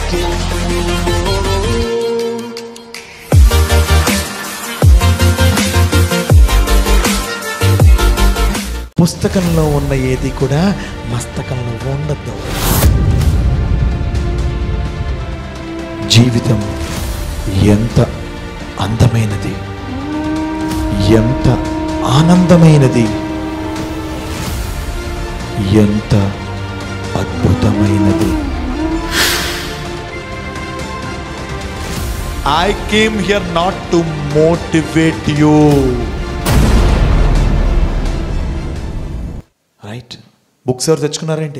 పుస్తకంలో ఉన్న ఏది కూడా మస్తకంలో ఉండద్దు జీవితం ఎంత అందమైనది ఎంత ఆనందమైనది ఎంత అద్భుతమైనది I came here not to motivate you right books ఎవరు తెచ్చుకున్నారేంటి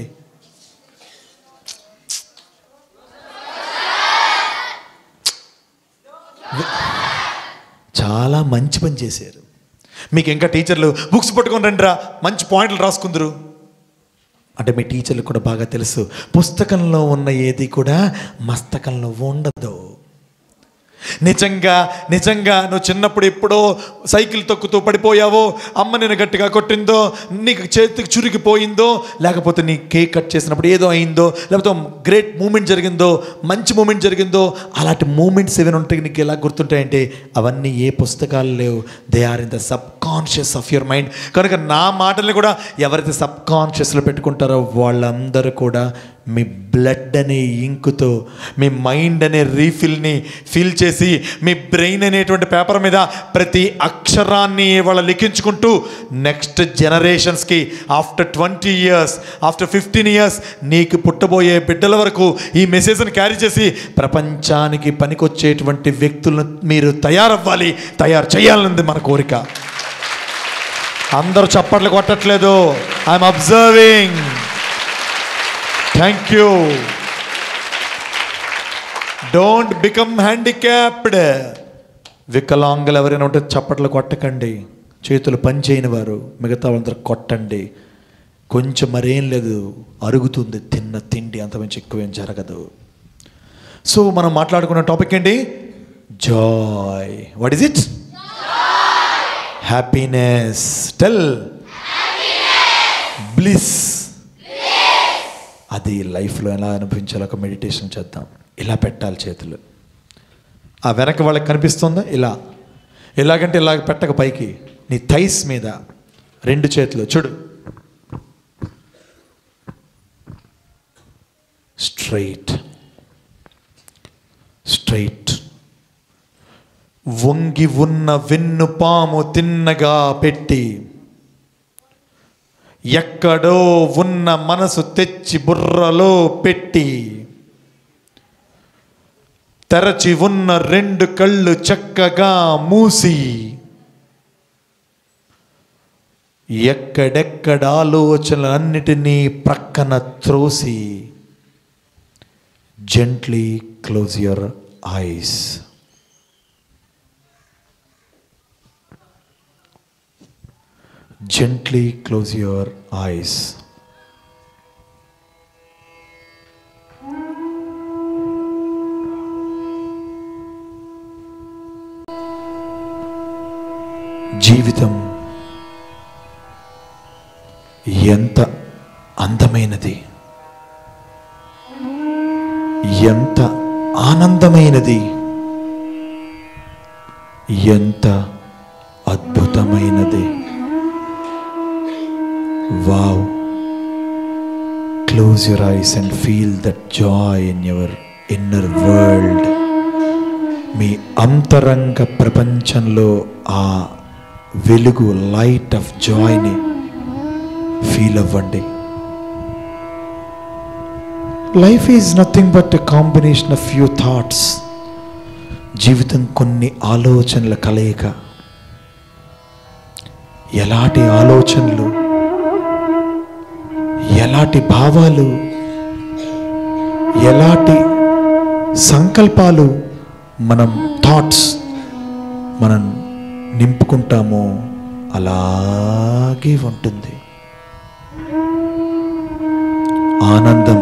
చాలా మంచి పని చేశారు మీకు ఇంకా టీచర్లు బుక్స్ పట్టుకొని రండిరా మంచి పాయింట్లు రాసుకుందరు అంటే మీ టీచర్లు కూడా బాగా తెలుసు పుస్తకంలో ఉన్న ఏది కూడా మస్తకంలో ఉండదు నిజంగా నిజంగా నువ్వు చిన్నప్పుడు ఎప్పుడో సైకిల్ తొక్కుతూ పడిపోయావో అమ్మ నేను గట్టిగా కొట్టిందో నీకు చేతికి చురిగిపోయిందో లేకపోతే నీ కేక్ కట్ చేసినప్పుడు ఏదో అయిందో లేకపోతే గ్రేట్ మూమెంట్ జరిగిందో మంచి మూమెంట్ జరిగిందో అలాంటి మూమెంట్స్ ఏమైనా ఉంటాయి నీకు ఎలా గుర్తుంటాయంటే అవన్నీ ఏ పుస్తకాలు లేవు they are in the subconscious of your mind కనుక నా మాటల్ని కూడా ఎవరైతే సబ్ కాన్షియస్లో పెట్టుకుంటారో వాళ్ళందరూ కూడా మీ బ్లడ్ అనే ఇంకుతో మీ మైండ్ అనే రీఫిల్ని ఫిల్ చేసి మీ బ్రెయిన్ అనేటువంటి పేపర్ మీద ప్రతి అక్షరాన్ని వాళ్ళు లిఖించుకుంటూ నెక్స్ట్ జనరేషన్స్కి after twenty years after fifteen years నీకు పుట్టబోయే బిడ్డల వరకు ఈ మెసేజ్ని క్యారీ చేసి ప్రపంచానికి పనికొచ్చేటువంటి వ్యక్తులను మీరు తయారవ్వాలి తయారు చేయాలన్నది మన కోరిక అందరూ చప్పట్లు కొట్టట్లేదు I'm observing thank you don't become handicapped వికలాంగులు ఎవరైనా ఉంటే చప్పట్లు కొట్టకండి చేతులు పని చేయని వారు మిగతా వాళ్ళందరూ కొట్టండి కొంచెం మరేం లేదు అరుగుతుంది తిన్న తిండి అంతమించి ఎక్కువేం జరగదు సో మనం మాట్లాడుకున్న టాపిక్ ఏంటి joy what is it happiness tell bliss అది లైఫ్లో ఎలా అనుభవించాలో ఒక మెడిటేషన్ చేద్దాం ఇలా పెట్టాలి చేతులు ఆ వెనక వాళ్ళకి కనిపిస్తుందా ఇలా ఎలాగంటే ఇలాగ పెట్టక పైకి నీ థైస్ మీద రెండు చేతులు చూడు స్ట్రైట్ స్ట్రైట్ వంగి ఉన్న వెన్ను పాము తిన్నగా పెట్టి ఎక్కడో ఉన్న మనసు తెచ్చి బుర్రలో పెట్టి తెరచి ఉన్న రెండు కళ్ళు చక్కగా మూసి ఎక్కడెక్కడ ఆలోచనలన్నిటినీ ప్రక్కన త్రోసి gently close your eyes gently close your eyes. జీవితం ఎంత అందమైనది ఎంత ఆనందమైనది ఎంత అద్భుతమైనది Wow. Close your eyes and feel that joy in your inner world. మీ అంతరంగ ప్రపంచంలో ఆ వెలుగు లైట్ ఆఫ్ జాయ్ని ఫీల్ అవ్వండి life is nothing but a combination of few thoughts జీవితం కొన్ని ఆలోచనల కలయిక ఎలాంటి ఆలోచనలు ఎలాంటి భావాలు ఎలాంటి సంకల్పాలు మనం థాట్స్ మనం నింపుకుంటామో అలాగే ఉంటుంది ఆనందం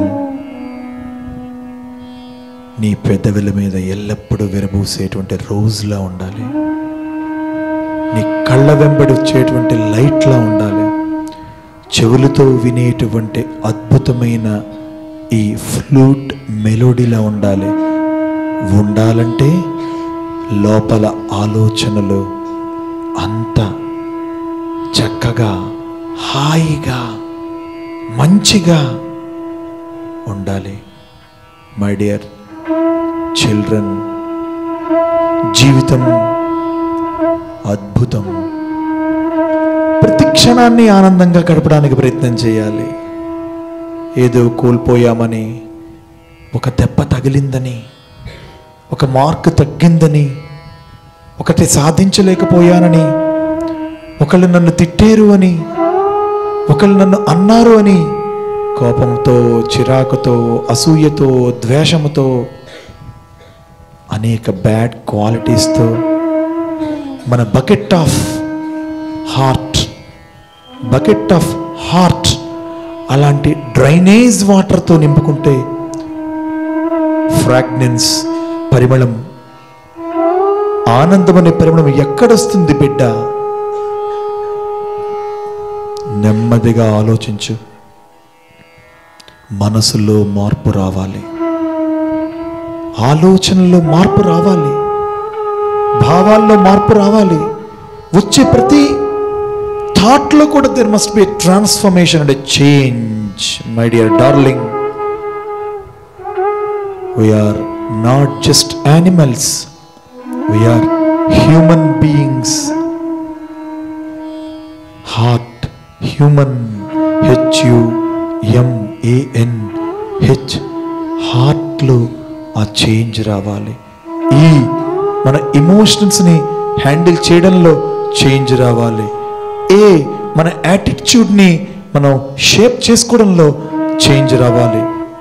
నీ పెదవుల మీద ఎల్లప్పుడూ విరబూసేటువంటి రోజులా ఉండాలి నీ కళ్ళ వెంబడి వచ్చేటువంటి లైట్లా ఉండాలి చెవులతో వినేటువంటి అద్భుతమైన ఈ ఫ్లూట్ మెలోడీలా ఉండాలి ఉండాలంటే లోపల ఆలోచనలు అంత చక్కగా హాయిగా మంచిగా ఉండాలి మై డియర్ చిల్డ్రన్ జీవితం అద్భుతం ప్రతి క్షణాన్ని ఆనందంగా గడపడానికి ప్రయత్నం చేయాలి ఏదో కోల్పోయామని ఒక దెబ్బ తగిలిందని ఒక మార్క్ తగ్గిందని ఒకటి సాధించలేకపోయానని ఒకళ్ళు నన్ను తిట్టారు అని ఒకళ్ళు నన్ను అన్నారు అని కోపంతో చిరాకుతో అసూయతో ద్వేషముతో అనేక బ్యాడ్ క్వాలిటీస్తో మన bucket of heart bucket of heart అలాంటి డ్రైనేజ్ వాటర్తో నింపుకుంటే ఫ్రాగ్నెన్స్ పరిమళం ఆనందం అనే పరిమళం ఎక్కడొస్తుంది బిడ్డ నెమ్మదిగా ఆలోచించు మనసులో మార్పు రావాలి ఆలోచనలో మార్పు రావాలి భావాల్లో మార్పు రావాలి వచ్చే ప్రతి థాట్లో కూడా there must be transformation and change my dear darling we are not just animals we are human beings heart human H U M A N H హార్ట్లో ఆ చేంజ్ రావాలి ఈ మన ఎమోషన్స్ని హ్యాండిల్ చేయడంలో చేంజ్ రావాలి ఏ మన యాటిట్యూడ్ని మనం షేప్ చేసుకోవడంలో చేంజ్ రావాలి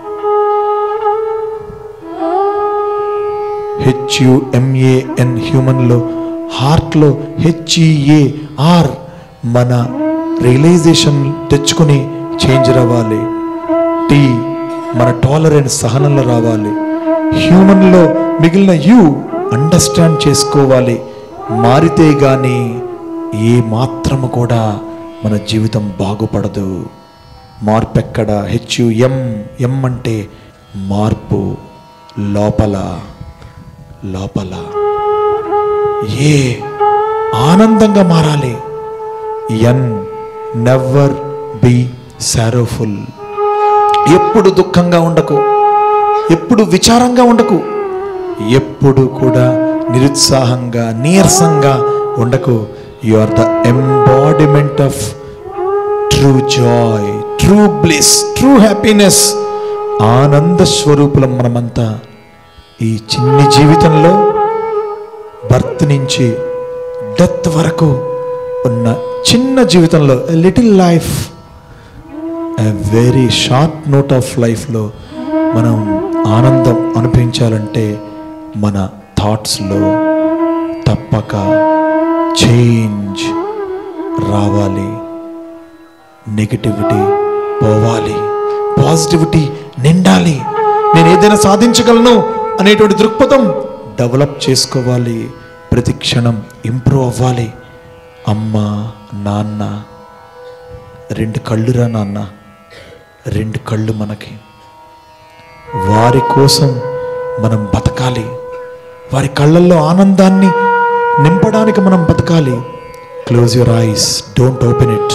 హెచ్యుఎంఏఎన్ హ్యూమన్లో హార్ట్లో హెచ్ఈఏ ఆర్ మన రియలైజేషన్ తెచ్చుకొని చేంజ్ రావాలి టీ మన టాలరెన్స్ సహనంలో రావాలి హ్యూమన్లో మిగిలిన యూ అండర్స్టాండ్ చేసుకోవాలి మారితే గాని ఏ మాత్రము కూడా మన జీవితం బాగుపడదు మార్పు ఎక్కడ హెచ్యు ఎం ఎం అంటే మార్పు లోపల లోపల ఏ ఆనందంగా మారాలి ఎన్ నెవర్ బి సారోఫుల్ ఎప్పుడు దుఃఖంగా ఉండకు ఎప్పుడు విచారంగా ఉండకు ఎప్పుడు కూడా నిరుత్సాహంగా నీరసంగా ఉండకు you are the embodiment of true joy true bliss true happiness ఆనంద స్వరూపులం మనమంతా ఈ చిన్ని జీవితంలో బర్త్ నుంచి డెత్ వరకు ఉన్న చిన్న జీవితంలో little life a very short note of లైఫ్లో మనం ఆనందం అనిపించాలంటే మన థాట్స్లో తప్పక చేంజ్ రావాలి నెగిటివిటీ పోవాలి పాజిటివిటీ నిండాలి నేను ఏదైనా సాధించగలను అనేటువంటి దృక్పథం డెవలప్ చేసుకోవాలి ప్రతి క్షణం ఇంప్రూవ్ అవ్వాలి అమ్మ నాన్న రెండు కళ్ళురా నాన్న రెండు కళ్ళు మనకి వారి కోసం మనం బతకాలి వారి కళ్ళల్లో ఆనందాన్ని నింపడానికి మనం బతకాలి close your eyes don't open it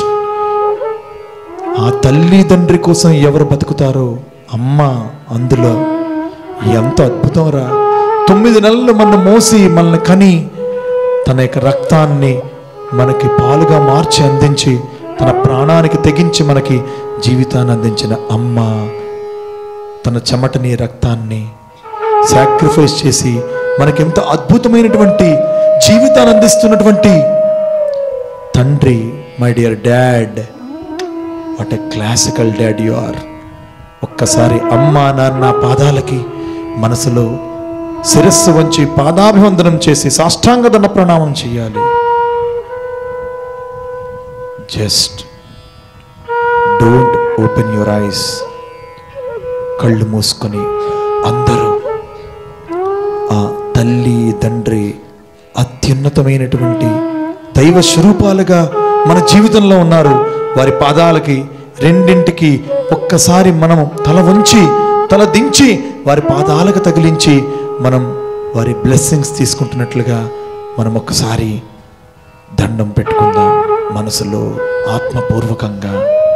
ఆ తల్లి తండ్రి కోసం ఎవరు బతుకుతారో అమ్మ అందులో ఎంత అద్భుతం రా తొమ్మిది నెలలు మన మోసి మనల్ని కని తన యొక్క రక్తాన్ని మనకి పాలుగా మార్చి అందించి తన ప్రాణానికి తెగించి మనకి జీవితాన్ని అందించిన అమ్మ తన చెమటని రక్తాన్ని సాక్రిఫైస్ చేసి మనకెంత అద్భుతమైనటువంటి జీవితాన్ని అందిస్తున్నటువంటి తండ్రి my dear dad what a classical dad you are ఒక్కసారి అమ్మ నాన్న పాదాలకి మనసులో శిరస్సు వంచి పాదాభివందనం చేసి సాష్టాంగ దండ ప్రణామం చేయాలి just don't open your eyes కళ్ళు మూసుకొని అందరూ ఆ తల్లి తండ్రి అత్యున్నతమైనటువంటి దైవ స్వరూపాలుగా మన జీవితంలో ఉన్నారు వారి పాదాలకి రెండింటికి ఒక్కసారి మనం తల వంచి తల దించి వారి పాదాలకు తగిలించి మనం వారి బ్లెస్సింగ్స్ తీసుకుంటున్నట్లుగా మనం ఒక్కసారి దండం పెట్టుకుందాం మనసులో ఆత్మపూర్వకంగా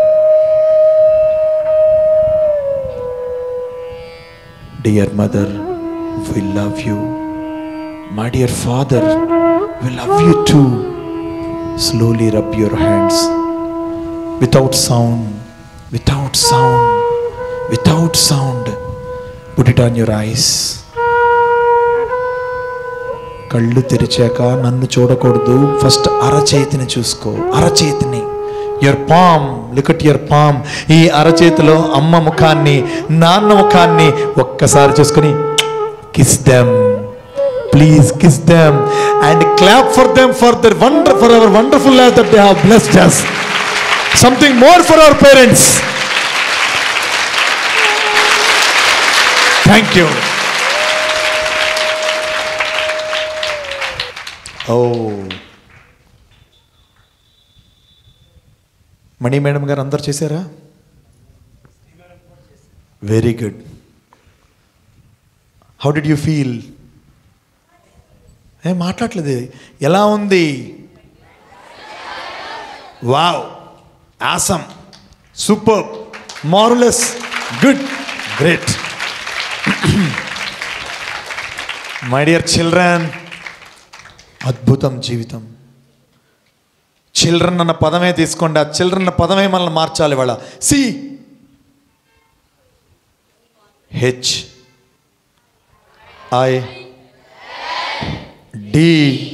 dear mother we love you my dear father we love you too slowly rub your hands without sound without sound without sound put it on your eyes కళ్ళు తెరిచాక నన్ను చూడకూడదు ఫస్ట్ అరచేతిని చూసుకో అరచేతిని your palm look at your palm ఈ అరచేతిలో అమ్మ ముఖాన్ని నాన్న ముఖాన్ని ఒక్కసారి చూసుకొని kiss them please kiss them and clap for them for their wonder for our wonderful life that they have blessed us something more for our parents thank you ఓ Mani madam garu అందరు చేశారా very good how did you feel ఏ మాట్లాడలేదు ఎలా ఉంది wow awesome super marvellous good great my dear children అద్భుతం జీవితం children అన్న పదమే తీసుకోండి ఆ చిల్డ్రన్ అన్న పదమే మనల్ని మార్చాలి వాళ్ళ C H I D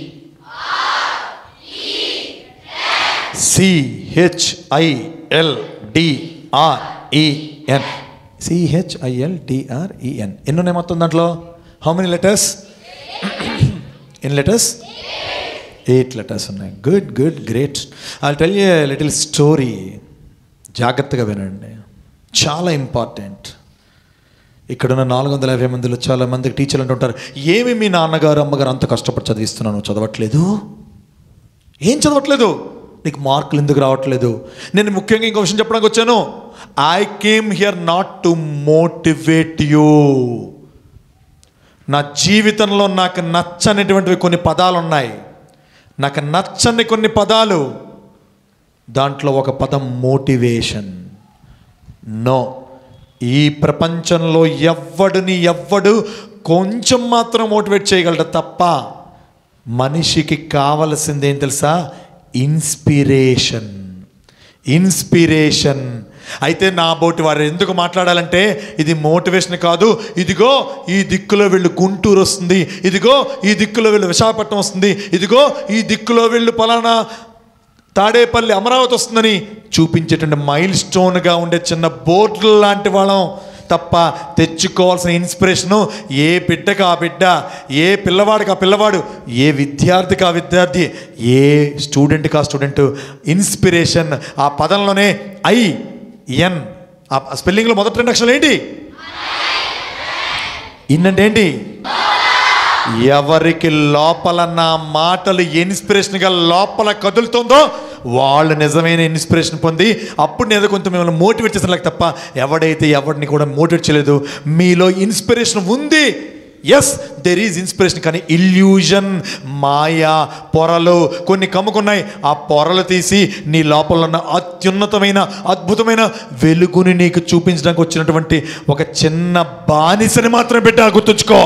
C H I L D R E N C H I L D R E N ఎన్ని ఉన్నాయి మొత్తం దాంట్లో హౌ మెనీ లెటర్స్ ఎన్ని లెటర్స్ ఎయిట్ లెటర్స్ ఉన్నాయి good good great I tell you little story జాగ్రత్తగా వినండి చాలా ఇంపార్టెంట్ ఇక్కడున్న నాలుగు వందల యాభై మందిలో చాలా మందికి టీచర్లు అంటుంటారు ఏమి మీ నాన్నగారు అమ్మగారు అంత కష్టపడి చదివిస్తున్నాను చదవట్లేదు ఏం చదవట్లేదు నీకు మార్కులు ఎందుకు రావట్లేదు నేను ముఖ్యంగా ఇంకో విషయం చెప్పడానికి వచ్చాను I came here not to motivate you నా జీవితంలో నాకు నచ్చనిటువంటివి కొన్ని పదాలు ఉన్నాయి నాకు నచ్చని కొన్ని పదాలు దాంట్లో ఒక పదం మోటివేషన్ నో ఈ ప్రపంచంలో ఎవ్వడిని ఎవ్వడు కొంచెం మాత్రం మోటివేట్ చేయగలడు తప్ప మనిషికి కావలసింది ఏం తెలుసా ఇన్స్పిరేషన్ ఇన్స్పిరేషన్ అయితే నా బోటి వారు ఎందుకు మాట్లాడాలంటే ఇది మోటివేషన్ కాదు ఇదిగో ఈ దిక్కులో వీళ్ళు గుంటూరు వస్తుంది ఇదిగో ఈ దిక్కులో వీళ్ళు విశాఖపట్నం వస్తుంది ఇదిగో ఈ దిక్కులో వీళ్ళు పలానా తాడేపల్లి అమరావతి వస్తుందని చూపించేటువంటి మైల్ స్టోన్గా ఉండే చిన్న బోర్డులు లాంటి వాళ్ళం తప్ప తెచ్చుకోవాల్సిన ఇన్స్పిరేషను ఏ బిడ్డకి ఆ బిడ్డ ఏ పిల్లవాడికి ఆ పిల్లవాడు ఏ విద్యార్థికి ఆ విద్యార్థి ఏ స్టూడెంట్కి ఆ స్టూడెంట్ ఇన్స్పిరేషన్ ఆ పదంలోనే ఐ ఎన్ ఆ స్పెల్లింగ్లో మొదటి రెండు అక్షరాలు ఏంటి ఇన్ అంటే ఏంటి ఎవరికి లోపల నా మాటలు ఇన్స్పిరేషన్గా లోపల కదులుతుందో వాళ్ళు నిజమైన ఇన్స్పిరేషన్ పొంది అప్పుడు నేను కొంత మిమ్మల్ని మోటివేట్ చేసిన తప్ప ఎవడైతే ఎవరిని కూడా మోటివేట్ చేయలేదు మీలో ఇన్స్పిరేషన్ ఉంది ఎస్ దెర్ ఈజ్ ఇన్స్పిరేషన్ కానీ ఇల్యూజన్ మాయా పొరలు కొన్ని కమ్ముకున్నాయి ఆ పొరలు తీసి నీ లోపల ఉన్న అత్యున్నతమైన అద్భుతమైన వెలుగుని నీకు చూపించడానికి వచ్చినటువంటి ఒక చిన్న బానిసని మాత్రం పెట్టా గుర్తుంచుకో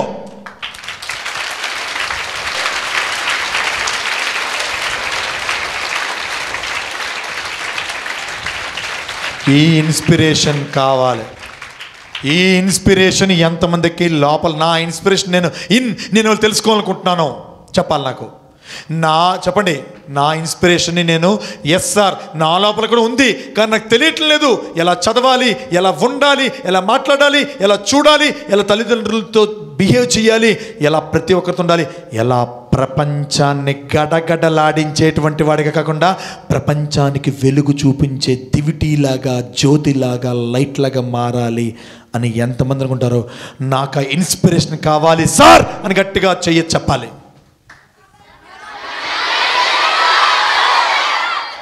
ఈ ఇన్స్పిరేషన్ కావాలి ఈ ఇన్స్పిరేషన్ ఎంతమందికి లోపల నా ఇన్స్పిరేషన్ నేను ఇన్ నేను వాళ్ళు తెలుసుకోవాలనుకుంటున్నాను చెప్పాలి నాకు నా చెప్పండి నా ఇన్స్పిరేషన్ని నేను ఎస్ సార్ నా లోపల కూడా ఉంది కానీ నాకు తెలియట్లేదు ఎలా చదవాలి ఎలా ఉండాలి ఎలా మాట్లాడాలి ఎలా చూడాలి ఎలా తల్లిదండ్రులతో బిహేవ్ చేయాలి ఎలా ప్రతి ఒక్కరితో ఉండాలి ఎలా ప్రపంచాన్ని గడగడలాడించేటువంటి వాడిగా కాకుండా ప్రపంచానికి వెలుగు చూపించే దివిటీలాగా జ్యోతిలాగా లైట్లాగా మారాలి అని ఎంతమంది అనుకుంటారో నాకు ఆ ఇన్స్పిరేషన్ కావాలి సార్ అని గట్టిగా చెయ్యి చెప్పాలి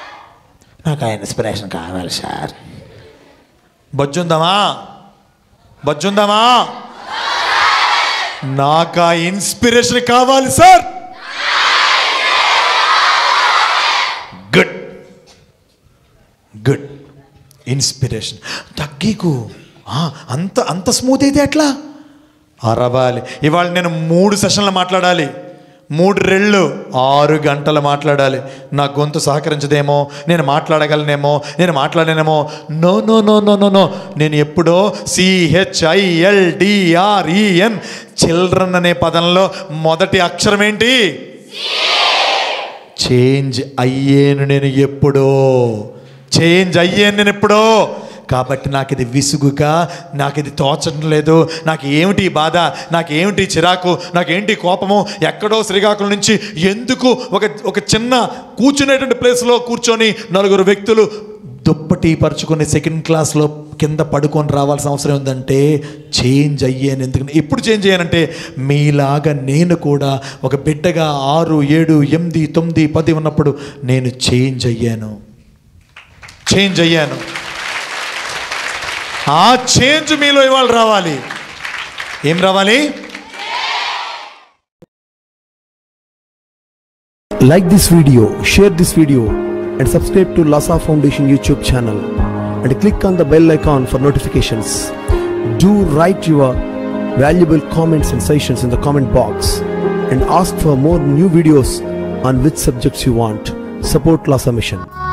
నాకు ఆ ఇన్స్పిరేషన్ కావాలి సార్ బొజ్జుందామా బజ్జుందామా నాకు ఆ ఇన్స్పిరేషన్ కావాలి సార్ గుడ్ గుడ్ ఇన్స్పిరేషన్ తగ్గీకు ఆ, అంత అంత స్మూత్ అయితే ఎట్లా అరవాలి ఇవాళ నేను మూడు సెషన్లు మాట్లాడాలి మూడు రెళ్ళు ఆరు గంటలు మాట్లాడాలి నా గొంతు సహకరించదేమో నేను మాట్లాడగలనేమో నేను మాట్లాడనేమో no no no no no no నేను ఎప్పుడో సిహెచ్ఐఎల్డిఆర్ఈఎన్ చిల్డ్రన్ అనే పదంలో మొదటి అక్షరం ఏంటి చేంజ్ అయ్యేను నేను ఎప్పుడో చేంజ్ అయ్యాను నేను ఎప్పుడో కాబట్టి నాకు ఇది విసుగుగా నాకు ఇది తోచడం లేదు నాకు ఏమిటి ఈ బాధ నాకు ఏమిటి ఈ చిరాకు నాకేంటి కోపము ఎక్కడో శ్రీకాకుళం నుంచి ఎందుకు ఒక ఒక చిన్న కూర్చునేటువంటి ప్లేస్లో కూర్చొని నలుగురు వ్యక్తులు దుప్పటి పరుచుకొని సెకండ్ క్లాస్లో కింద పడుకొని రావాల్సిన అవసరం ఉందంటే చేంజ్ అయ్యాను ఎందుకంటే ఎప్పుడు చేంజ్ అయ్యానంటే మీలాగా నేను కూడా ఒక బిడ్డగా ఆరు ఏడు ఎనిమిది తొమ్మిది పది ఉన్నప్పుడు నేను చేంజ్ అయ్యాను చేంజ్ అయ్యాను ఆ చేంజ్ మీలో ఇవాళ రావాలి ఏం రావాలి Like this video, share this video, and subscribe to Lasa Foundation YouTube channel. And click on the bell icon for notifications. Do write your valuable comments and suggestions in the comment box and ask for more new videos on which subjects you want. Support Lasa Mission.